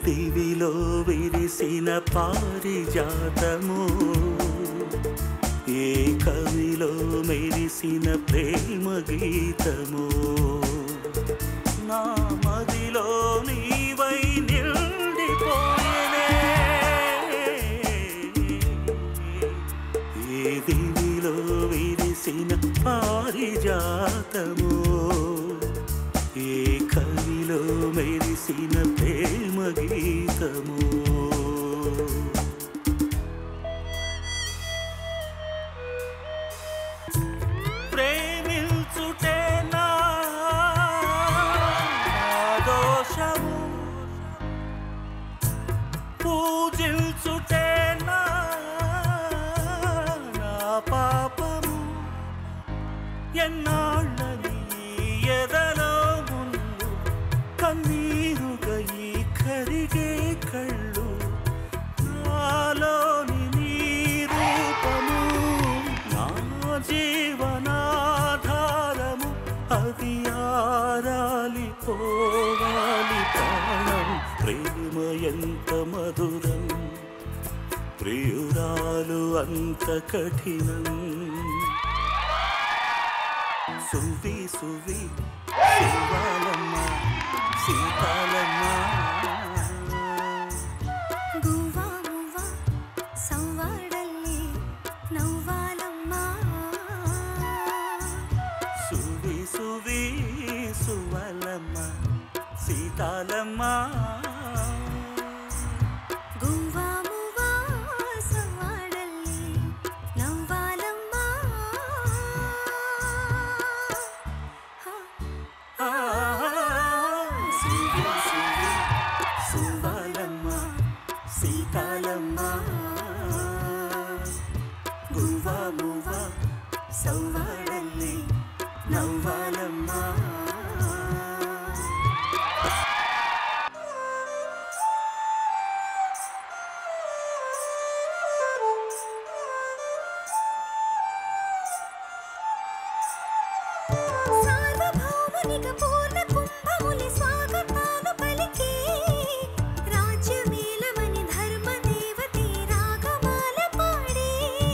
దివిలో విరిసిన పారిజాతము ఏ కవిలో మెరిసిన ప్రేమ గీతము నా మదిలో నీవై నిండిపోయనే ఏ దివిలో విరిసిన పారిజాతము ఏ కవిలో మెరిసిన ప్రేమ గీతము ప్రేమించుటే నా దోషము పూజించుటే నా నా పాపము ఎన్నాళ్ళని ఎదలో ముళ్ళు కన్నీరుగా ఈ కరిగే కళ్ళు నాలోని నీ రూపము నా జీవనాధారము అది ఆరాలి పోవాలి ప్రాణం ప్రేమ ఎంత మధురం ప్రియురాలు అంత కఠినం సువి సువి శివాలమ్మ సీతాలమ్మ గువ్వా మువ్వా సవ్వాడల్లి నవ్వాలమ్మ సువి సువి సువలమ్మ సీతాలమ్మ గువ్వా మువ్వా సవ్వాడల్లి నవ్వాలమ్మ ఆ, సువి సువి సువలమ్మ సీతాలమ్మ గువ్వ మువ్వ సవ్వాడల్లి నవ్వాలమ్మ సార్వభౌమునిక పూర్ణ కుంభముని స్వాగతాలు పలికి రాజ్యమేలమని ధర్మదేవతే రాగమాల పాడి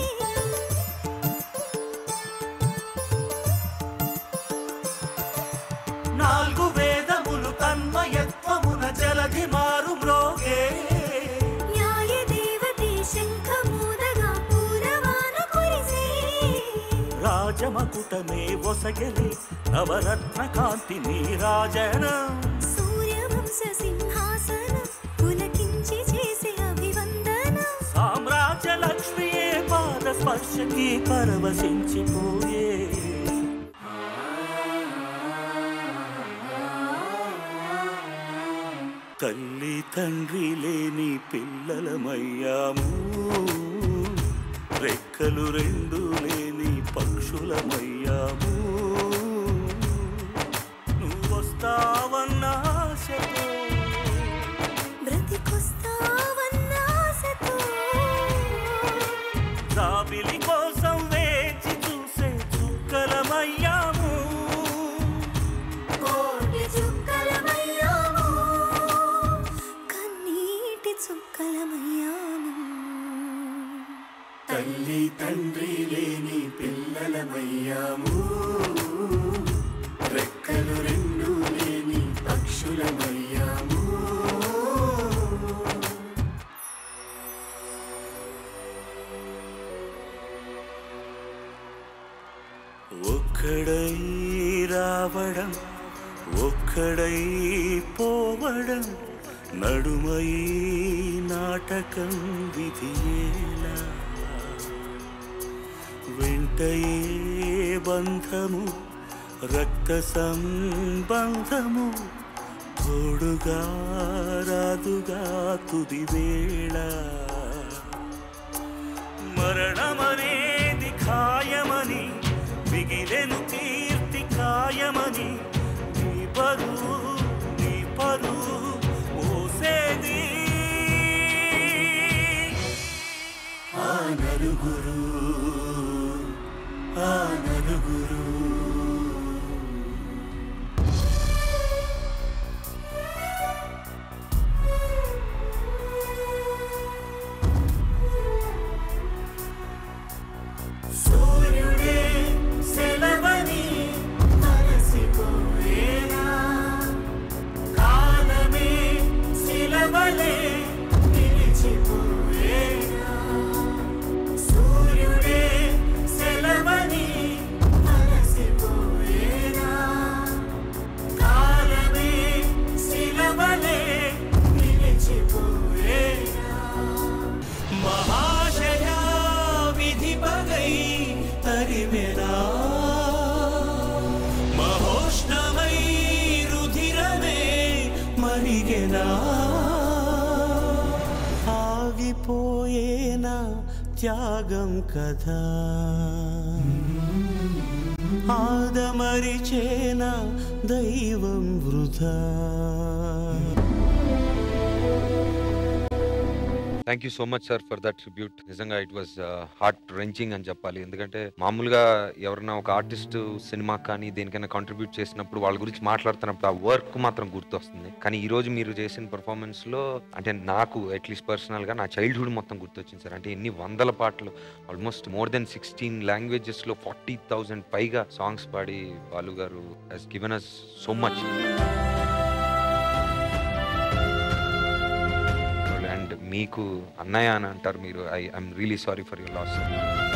నాలుగు వేదములు తన్మయత్వమున జలధి మారు మ్రోగే న్యాయ దేవతే శంఖమూదగా పూరవాన కురిసే రాజమకుటమే ఒసగలి నవరత్న కాంతి నీరాజన సూర్యవంశ సింహాసనం పులకించి చేసే అభివందన సామ్రాజ్య లక్ష్మియే పాద స్పర్శకి పరవశించిపోయే తల్లి తండ్రి లేని పిల్లలమయ్యాము రెక్కలు రెండు లేని పక్షులమయ్యాము నువ్వు వస్తావన్న ఆశతో బ్రతికొస్తావన్న ఆశతో జాబిలి కోసం వేచి చూసే చుక్కలమయ్యాము కోటి చుక్కలమయ్యాము కన్నీటి చుక్కలమయ్యాము తల్లి తండ్రి లేని పిల్లలమయ్యాము రెక్కలు రెండు లేని పక్షులమయ్యాము ఒక్కడై రావడం ఒక్కడై పోవడం నడుమై నాటకం విధియేలా వెంటయే బంధము రక్త సంబంధము తోడుగా రాదుగా తుది వేళ మరణమనేది ఖాయమని మిగిలెను కీర్తి ఖాయమని నీ బరువు నీ పరువు మోసేది ఆ నలుగురు ఆ నలుగురు అయిపోయేనా త్యాగం కదా ఆదమరిచేనా దైవం వృధా thank you so much sir for that tribute నిజంగా ఇట్ వాస్ హార్ట్ రెంచింగ్ అని చెప్పాలి ఎందుకంటే మామూలుగా ఎవరైనా ఒక ఆర్టిస్ట్ సినిమా కానీ దేనికైనా కాంట్రిబ్యూట్ చేసినప్పుడు వాళ్ళ గురించి మాట్లాడుతున్నప్పుడు ఆ వర్క్ మాత్రం గుర్తొస్తుంది కానీ ఈ రోజు మీరు చేసిన పర్ఫార్మెన్స్ లో అంటే నాకు అట్లీస్ట్ పర్సనల్ గా నా చైల్డ్హుడ్ మొత్తం గుర్తొచ్చింది సార్ అంటే ఎన్ని వందల పాటలు almost more than sixteen languages లో ఫార్టీ థౌసండ్ పైగా సాంగ్స్ పాడి Balu garu he's given us so much and మీకు అన్నయ్య అని అంటారు మీరు I I'm really sorry for your loss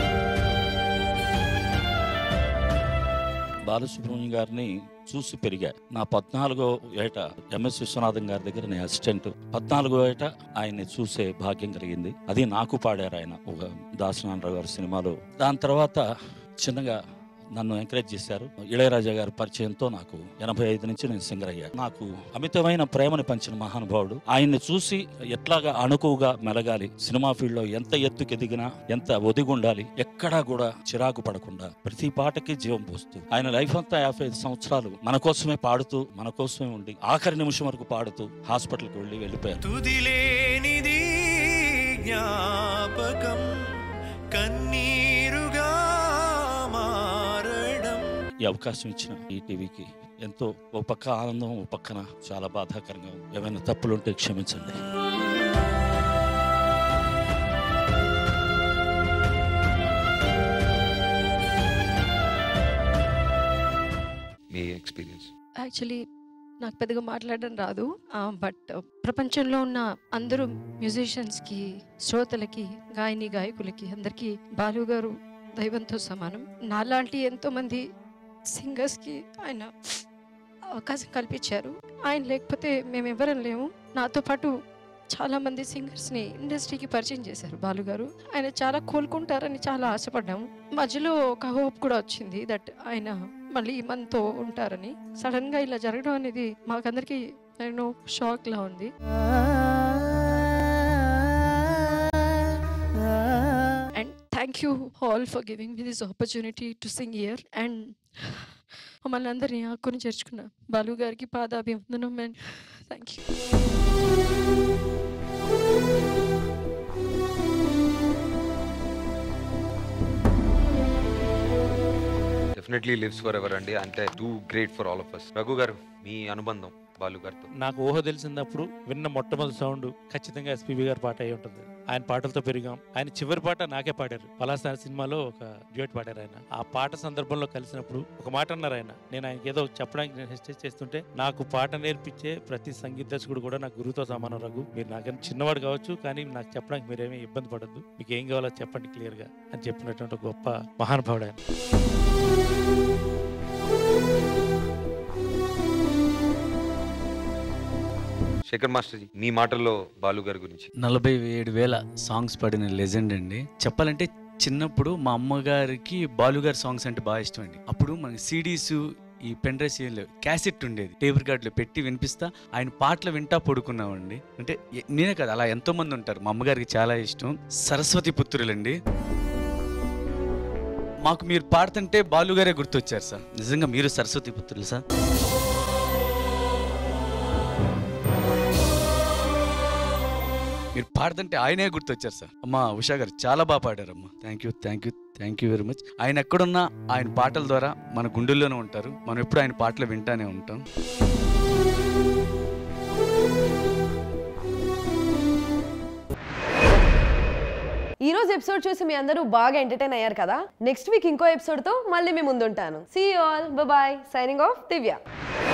Balasubrahmanyam గారిని చూసి పెరిగా నా పద్నాలుగో ఏట ఎంఎస్ విశ్వనాథం గారి దగ్గర నేను అసిస్టెంట్ పద్నాలుగో ఏట ఆయన్ని చూసే భాగ్యం కలిగింది అది నాకు పాడారు ఆయన ఒక దాసనారాయణ గారి సినిమాలో దాని తర్వాత చిన్నగా నన్ను ఎంకరేజ్ చేశారు ఇళయరాజా గారి పరిచయంతో నాకు ఎనభై ఐదు నుంచి నేను సింగర్ అయ్యాను నాకు అమితమైన ప్రేమని పంచిన మహానుభావుడు ఆయన్ని చూసి ఎట్లాగా అణుకువగా మెలగాలి సినిమా ఫీల్డ్ లో ఎంత ఎత్తుకు ఎదిగినా ఎంత ఒదిగుండాలి ఎక్కడా కూడా చిరాకు పడకుండా ప్రతి పాటకి జీవం పోస్తూ ఆయన లైఫ్ అంతా యాభై ఐదు సంవత్సరాలు మన కోసమే పాడుతూ మన కోసమే ఉండి ఆఖరి నిమిషం వరకు పాడుతూ హాస్పిటల్కి వెళ్ళి వెళ్ళిపోయారు తుదిలేనిది జ్ఞాపకం కన్నీరుగా మారడం ఈ అవకాశం ఇచ్చిన ఈ టీవీకి ఎంతో ఒక పక్క ఆనందం ఒక పక్కన చాలా బాధాకరంగా ఉంది. ఏమైనా తప్పులుంటే క్షమించండి మీ ఎక్స్పీరియన్స్ యాక్చువల్లీ నాకు పెద్దగా మాట్లాడడం రాదు బట్ ప్రపంచంలో ఉన్న అందరూ మ్యూజిషియన్స్కి శ్రోతలకి గాయని గాయకులకి అందరికీ బాలు గారు దైవంతో సమానం నాలాంటి ఎంతోమంది సింగర్స్కి ఆయన అవకాశం కల్పించారు ఆయన లేకపోతే మేము ఎవరం లేము నాతో పాటు చాలా మంది సింగర్స్ని ఇండస్ట్రీకి పరిచయం చేశారు బాలు గారు ఆయన చాలా కోలుకుంటారని చాలా ఆశపడ్డాము మధ్యలో ఒక హోప్ కూడా వచ్చింది దట్ ఆయన మళ్ళీ మనతో ఉంటారని సడన్ గా ఇలా జరగడం అనేది మాకందరికి నేను షాక్ లా ఉంది and thank you all for giving me this opportunity to sing here and మమ్మల్ని అందరినీ ఆకుని చేర్చుకున్న బాలు గారికి పాదాభివందనం and thank you definitely lives forever అండి అంటే too great for all of us Raghu garu మీ అనుబంధం బాలు గారితో నాకు ఊహ తెలిసినప్పుడు విన్న మొట్టమొదటి సౌండ్ ఖచ్చితంగా ఎస్పీబీ గారి పాట అయి ఉంటుంది ఆయన పాటలతో పెరిగాం ఆయన చివరి పాట నాకే పాడారు పలాస సినిమాలో ఒక డ్యూట్ పాడారు ఆయన ఆ పాట సందర్భంలో కలిసినప్పుడు ఒక మాట అన్నారు ఆయన నేను ఆయనకి ఏదో చెప్పడానికి నేను హెస్టేట్ చేస్తుంటే నాకు పాట నేర్పించే ప్రతి సంగీత దర్శకుడు కూడా నాకు గురువుతో సమానం రఘు మీరు నాకన్నా చిన్నవాడు కావచ్చు కానీ నాకు చెప్పడానికి మీరేమీ ఇబ్బంది పడద్దు మీకు ఏం కావాలో చెప్పండి క్లియర్ గా అని చెప్పినటువంటి ఒక గొప్ప మహానుభావుడు ఆయన శేఖర్ మాస్టర్ జీ మీ మాటల్లో బాలు గారి గురించి నలభై ఏడు వేల సాంగ్స్ పాడిన లెజెండ్ అండి చెప్పాలంటే చిన్నప్పుడు మా అమ్మగారికి బాలుగారి సాంగ్స్ అంటే బాగా ఇష్టం అండి అప్పుడు మనకి సిడీస్ ఈ పెన్ డ్రైవ్స్ ఏం లేవు క్యాసెట్ ఉండేది టేబుల్ కార్డులో పెట్టి వినిపిస్తా ఆయన పాటలు వింటా పడుకున్నామండి అంటే ఎ- నేనే కదా అలా ఎంతో మంది ఉంటారు మా అమ్మగారికి చాలా ఇష్టం సరస్వతి పుత్రులండి మాకు మీరు పాడుతుంటే బాలుగారే గుర్తొచ్చారు సార్ నిజంగా మీరు సరస్వతి పుత్రులు సార్ మీరు పాడుతుంటే ఆయనే గుర్తొచ్చారు సార్ అమ్మా ఉషా గారు చాలా బాగా పాడారమ్మా thank you thank you thank you very much ఆయన ఎక్కడున్నా ఆయన పాటల ద్వారా మన గుండెల్లోనే ఉంటారు మనం ఎప్పుడు ఆయన పాటలు వింటానే ఉంటాం ఈ రోజు ఎపిసోడ్ చూసి మీ అందరూ బాగా ఎంటర్టైన్ అయ్యారు కదా నెక్స్ట్ వీక్ ఇంకో ఎపిసోడ్ తో మళ్ళీ మీ ముందుంటాను see all bye signing off దివ్య